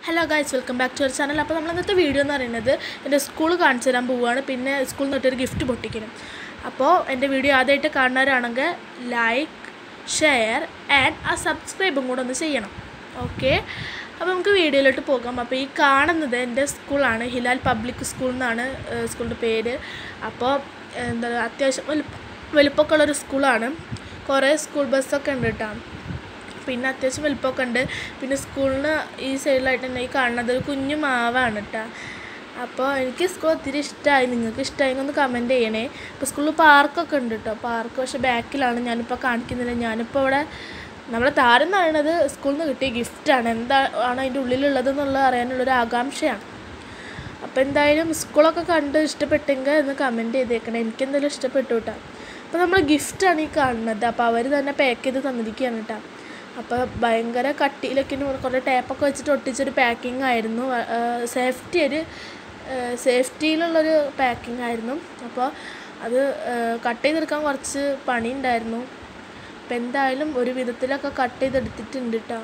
hello guys welcome back to our channel അപ്പോൾ നമ്മൾ ഇന്നത്തെ വീഡിയോ എന്ന് പറയുന്നത് എൻ്റെ സ്കൂൾ കാണിച്ചു തരാൻ പോവുകയാണ് പിന്നെ സ്കൂളിൽ നിന്ന് ഒരു ഗിഫ്റ്റ് പൊട്ടിക്കണം അപ്പോൾ എൻ്റെ വീഡിയോ ആദ്യമായിട്ട് കാണുന്നവരാണെങ്കിൽ ലൈക്ക് ഷെയർ ആൻഡ് ആ സബ്സ്ക്രൈബും കൂടെ ഒന്ന് ചെയ്യണം ഓക്കെ അപ്പോൾ നമുക്ക് വീഡിയോയിലോട്ട് പോകാം അപ്പോൾ ഈ കാണുന്നത് എൻ്റെ സ്കൂളാണ് ഹിലാൽ പബ്ലിക് സ്കൂൾ എന്നാണ് ഏഹ്, സ്കൂളിൻ്റെ പേര് അപ്പോൾ എന്താ പറയുക അത്യാവശ്യം വലുപ്പ വലുപ്പമൊക്കെ ഉള്ളൊരു സ്കൂളാണ് കുറേ സ്കൂൾ ബസ്സൊക്കെ ഉണ്ട് കേട്ടോ പിന്നെ അത്യാവശ്യം വലുപ്പമൊക്കെ ഉണ്ട് പിന്നെ സ്കൂളിന് ഈ സൈഡിലായിട്ട് തന്നെ ഈ കാണുന്നത് ഒരു കുഞ്ഞു മാവാണ് കേട്ടോ അപ്പോൾ എനിക്ക് സ്കൂൾ ഒത്തിരി ഇഷ്ടമായി നിങ്ങൾക്ക് ഇഷ്ടമായി ഒന്ന് കമൻറ്റ് ചെയ്യണേ ഇപ്പോൾ സ്കൂളിൽ പാർക്കൊക്കെ ഉണ്ട് കേട്ടോ പാർക്ക് പക്ഷേ ബാക്കിലാണ് ഞാനിപ്പോൾ കാണിക്കുന്നില്ല ഞാനിപ്പോൾ ഇവിടെ നമ്മളെ താരം എന്ന് പറയുന്നത് സ്കൂളിൽ നിന്ന് കിട്ടിയ ഗിഫ്റ്റാണ് എന്താണ് അതിൻ്റെ ഉള്ളിലുള്ളത് എന്നുള്ളത് അറിയാനുള്ളൊരു ആകാംക്ഷയാണ് അപ്പോൾ എന്തായാലും സ്കൂളൊക്കെ കണ്ട് ഇഷ്ടപ്പെട്ടെങ്കിൽ ഒന്ന് കമൻറ്റ് ചെയ്തേക്കണേ എനിക്കെന്തായാലും ഇഷ്ടപ്പെട്ടു കേട്ടോ അപ്പോൾ നമ്മൾ ഗിഫ്റ്റാണ് ഈ കാണുന്നത് അപ്പോൾ അവർ തന്നെ പാക്ക് ചെയ്ത് തന്നിരിക്കുകയാണ് കേട്ടോ അപ്പോൾ ഭയങ്കര കട്ടിയിലൊക്കെ കുറേ ടേപ്പൊക്കെ വെച്ചിട്ട് ഒട്ടിച്ചൊരു പാക്കിംഗ് ആയിരുന്നു സേഫ്റ്റി ഒരു സേഫ്റ്റിയിലുള്ളൊരു പാക്കിംഗ് ആയിരുന്നു അപ്പോൾ അത് കട്ട് ചെയ്തെടുക്കാൻ കുറച്ച് പണി ഉണ്ടായിരുന്നു അപ്പോൾ എന്തായാലും ഒരു വിധത്തിലൊക്കെ കട്ട് ചെയ്തെടുത്തിട്ടുണ്ട് കേട്ടോ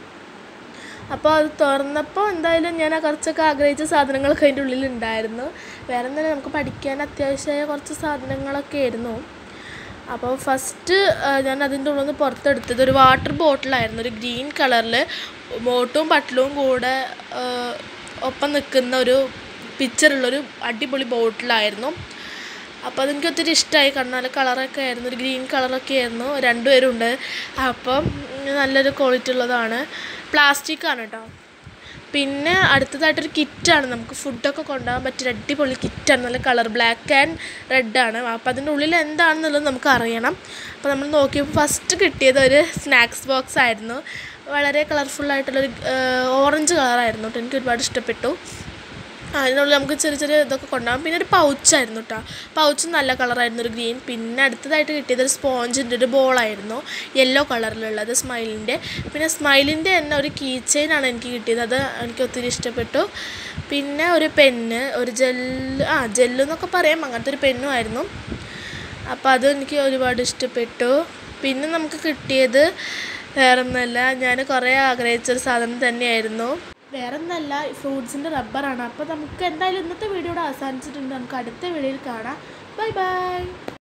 അപ്പോൾ അത് തുറന്നപ്പോൾ എന്തായാലും ഞാൻ ആ കുറച്ചൊക്കെ ആഗ്രഹിച്ച സാധനങ്ങളൊക്കെ അതിൻ്റെ ഉള്ളിൽ ഉണ്ടായിരുന്നു വേറെ എന്തെങ്കിലും നമുക്ക് പഠിക്കാൻ അത്യാവശ്യമായ കുറച്ച് സാധനങ്ങളൊക്കെ ആയിരുന്നു അപ്പോൾ ഫസ്റ്റ് ഞാൻ അതിൻ്റെ ഉള്ളിൽ നിന്ന് പുറത്തെടുത്തത് ഒരു വാട്ടർ ബോട്ടിലായിരുന്നു ഒരു ഗ്രീൻ കളറിൽ ബോട്ടും പട്ടിലും കൂടെ ആ, ഒപ്പം നിൽക്കുന്ന ഒരു പിക്ചറുള്ളൊരു അടിപൊളി ബോട്ടിലായിരുന്നു അപ്പോൾ അതെനിക്ക് ഒത്തിരി ഇഷ്ടമായി കാരണം നല്ല കളറൊക്കെ ആയിരുന്നു ഒരു ഗ്രീൻ കളറൊക്കെ ആയിരുന്നു രണ്ടുപേരും ഉണ്ട് അപ്പം നല്ലൊരു ക്വാളിറ്റി ഉള്ളതാണ് പ്ലാസ്റ്റിക് ആണ് കേട്ടോ പിന്നെ അടുത്തതായിട്ടൊരു കിറ്റാണ് നമുക്ക് ഫുഡൊക്കെ കൊണ്ടുപോകാൻ പറ്റിയ ഒരു അടിപൊളി കിറ്റാണ് നല്ല കളർ ബ്ലാക്ക് ആൻഡ് റെഡാണ് അപ്പോൾ അതിൻ്റെ ഉള്ളിൽ എന്താണെന്നുള്ളത് നമുക്ക് അറിയണം അപ്പോൾ നമ്മൾ നോക്കിയപ്പോൾ ഫസ്റ്റ് കിട്ടിയത് ഒരു സ്നാക്സ് ബോക്സ് ആയിരുന്നു വളരെ കളർഫുള്ളായിട്ടുള്ളൊരു ഓറഞ്ച് കളറായിരുന്നു കേട്ടോ എനിക്ക് ഒരുപാട് ഇഷ്ടപ്പെട്ടു അതിനുള്ളിൽ നമുക്ക് ചെറിയ ചെറിയ ഇതൊക്കെ കൊണ്ടുപോകാം പിന്നെ ഒരു പൗച്ചായിരുന്നു കേട്ടോ പൗച്ച് നല്ല കളറായിരുന്നു ഒരു ഗ്രീൻ പിന്നെ അടുത്തതായിട്ട് കിട്ടിയത് ഒരു സ്പോഞ്ചിൻ്റെ ഒരു ബോളായിരുന്നു യെല്ലോ കളറിലുള്ളത് സ്മൈലിൻ്റെ പിന്നെ സ്മൈലിൻ്റെ തന്നെ ഒരു കീ ചെയിനാണ് എനിക്ക് കിട്ടിയത് അത് എനിക്ക് ഒത്തിരി ഇഷ്ടപ്പെട്ടു പിന്നെ ഒരു പെന്ന് ഒരു ജെല്ല് ആ ജെല്ല് എന്നൊക്കെ പറയാം അങ്ങനത്തെ ഒരു പെന്നും ആയിരുന്നു അപ്പോൾ അത് എനിക്ക് ഒരുപാട് ഇഷ്ടപ്പെട്ടു പിന്നെ നമുക്ക് കിട്ടിയത് വേറൊന്നുമല്ല ഞാൻ കുറേ ആഗ്രഹിച്ചൊരു സാധനം തന്നെയായിരുന്നു വേറെ ഒന്നല്ല ഫ്രൂട്ട്സിൻ്റെ റബ്ബറാണ് അപ്പോൾ നമുക്ക് എന്തായാലും ഇന്നത്തെ വീഡിയോ ഇവിടെ അവസാനിച്ചിട്ടുണ്ട് നമുക്ക് അടുത്ത വീഡിയോയിൽ കാണാം ബൈ ബൈ